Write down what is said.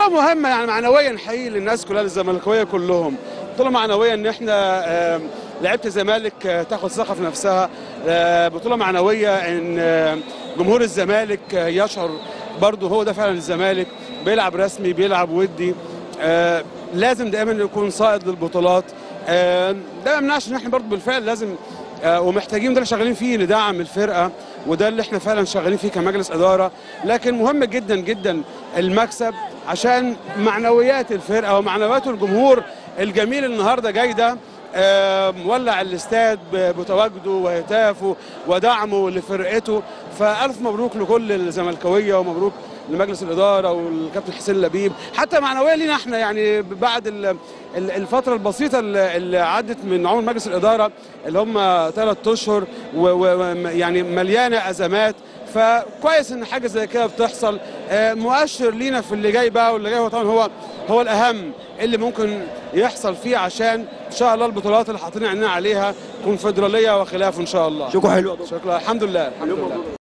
مهمه يعني معنويا حقيقي للناس كلها الزملكاويه كلهم بطوله معنويه ان احنا آه، لعيبه الزمالك آه، تاخد ثقه في نفسها آه، بطوله معنويه ان آه، جمهور الزمالك آه، يشعر برضه هو ده فعلا الزمالك بيلعب رسمي بيلعب ودي آه، لازم دايما يكون صائد للبطولات آه، ده ما يمنعش ان احنا برضه بالفعل لازم آه، ومحتاجين ده اللي شغالين فيه ندعم الفرقه وده اللي احنا فعلا شغالين فيه كمجلس اداره لكن مهم جدا جدا المكسب عشان معنويات الفرقه ومعنويات الجمهور الجميل النهارده جاي ده آه، مولع الاستاد ب- بتواجده وهتافه ودعمه لفرقته فالف مبروك لكل الزملكاويه ومبروك لمجلس الاداره والكابتن حسين لبيب حتى معنويا لينا احنا يعني بعد ال- ال- الفتره البسيطه اللي اللي عدت من عمر مجلس الاداره اللي هم ثلاث اشهر ويعني مليانه ازمات فكويس ان حاجه زي كده بتحصل آه، مؤشر لينا في اللي جاي بقى واللي جاي هو طبعا هو هو الاهم اللي ممكن يحصل فيه عشان ان شاء الله البطولات اللي حاطين عينينا عليها كونفدراليه وخلافه ان شاء الله شكرا حلو شكرا الحمد لله الحمد لله